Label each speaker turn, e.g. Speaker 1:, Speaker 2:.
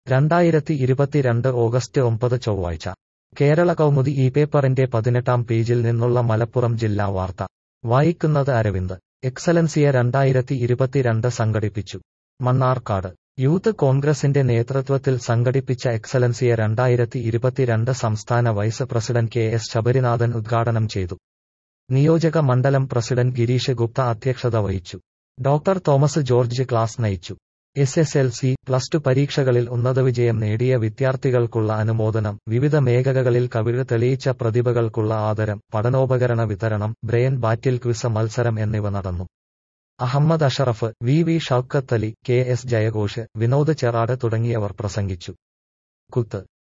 Speaker 1: രണ്ടായിരത്തി ഇരുപത്തിരണ്ട് ഓഗസ്റ്റ് ഒമ്പത് ചൊവ്വാഴ്ച കേരള കൗമുദി ഈ പേപ്പറിന്റെ പതിനെട്ടാം പേജിൽ നിന്നുള്ള മലപ്പുറം ജില്ലാ വാർത്ത വായിക്കുന്നത് അരവിന്ദ് എക്സലൻസിയ രണ്ടായിരത്തി ഇരുപത്തിരണ്ട് സംഘടിപ്പിച്ചു മണ്ണാർക്കാട് യൂത്ത് കോൺഗ്രസിന്റെ നേതൃത്വത്തിൽ സംഘടിപ്പിച്ച എക്സലൻസിയ രണ്ടായിരത്തി ഇരുപത്തിരണ്ട് സംസ്ഥാന vice president K S Sabarinathan ഉദ്ഘാടനം ചെയ്തു നിയോജക മണ്ഡലം പ്രസിഡന്റ് ഗിരീഷ് ഗുപ്ത അധ്യക്ഷത വഹിച്ചു ഡോക്ടർ തോമസ് ജോർജ് ക്ലാസ് നയിച്ചു S S L C plus two പരീക്ഷകളിൽ ഉന്നതവിജയം നേടിയ വിദ്യാർത്ഥികൾക്കുള്ള അനുമോദനം വിവിധ മേഖലകളിൽ കവിഴ് തെളിയിച്ച പ്രതിഭകൾക്കുള്ള ആദരം പഠനോപകരണ വിതരണം ബ്രെയിൻ ബാറ്റിൽ ക്വിസ് മത്സരം എന്നിവ നടന്നു Ahammed Ashraf V V Shoukath Ali K S ജയഘോഷ് വിനോദ് ചെറാട് തുടങ്ങിയവർ പ്രസംഗിച്ചു കുത്ത്